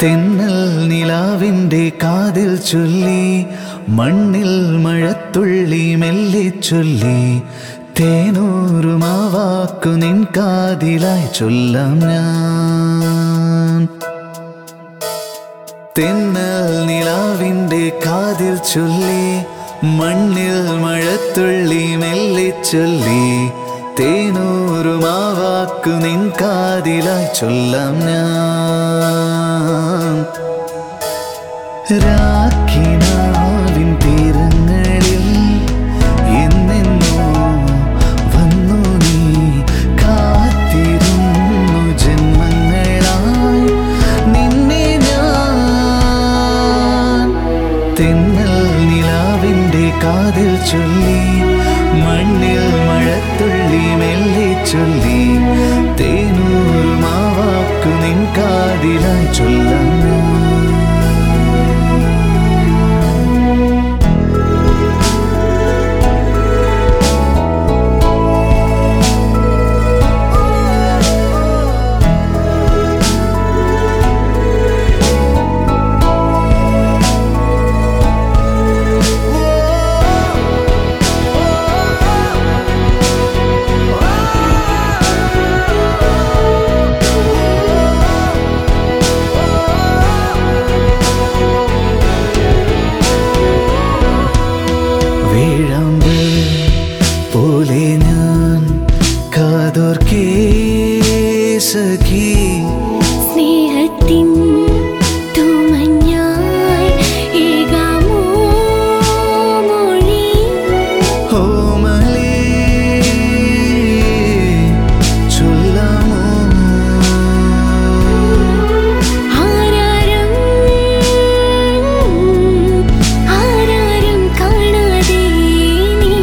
തെന്നൽ നിലാവിൻ്റെ കാതിൽ ചൊല്ലി മണ്ണിൽ മഴത്തുള്ളി മെല്ലെ ചൊല്ലി തേനൂറുമാവാക്കു നിൻ കാതിലായി ചൊല്ലാം ഞാൻ തെന്നൽ നിലാവിൻ്റെ കാതിൽ ചൊല്ലി മണ്ണിൽ മഴത്തുള്ളി മെല്ലെ ചൊല്ലി തേനൂറുമാവാക്കു നിൻ കാതിലായി ചൊല്ലാം ഞാൻ രാഖിനാവിൻ തീരങ്ങളിൽ എന്നെന്നോ വന്നു നീ കാത്തിരുന്നു ജന്മങ്ങളായി നിന്നെ ഞാൻ തെന്നൽ നിലാവിൻ്റെ കാതിൽ ചൊല്ലി മണ്ണിൽ മഴത്തുള്ളി മെല്ലെ ചൊല്ലി തേനൂറുമാവാക്കു നിൻ കാതിലായി ചൊല്ലാം ഞാൻ. വേഴാമ്പ് പോലെ ഞാൻ കാതോർക്കേ സഖി സ്നേഹത്തിൻ തൂമഞ്ഞായി ഏകാമോ മൊഴി ഓമലേ ചൊല്ലാമോ ആരാരും ആരാരും കാണാതെ നീ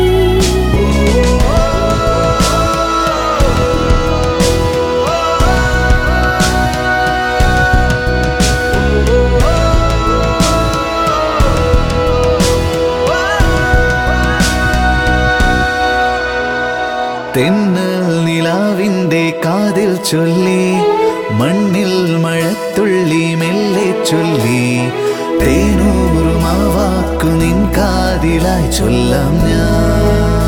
തെന്നൽ നിലാവിൻ്റെ കാതിൽ ചൊല്ലി മണ്ണിൽ മഴത്തുള്ളി മെല്ലെ ചൊല്ലി തേനൂറുമാവാക്കു നിൻ കാതിലായി ചൊല്ലാം ഞാൻ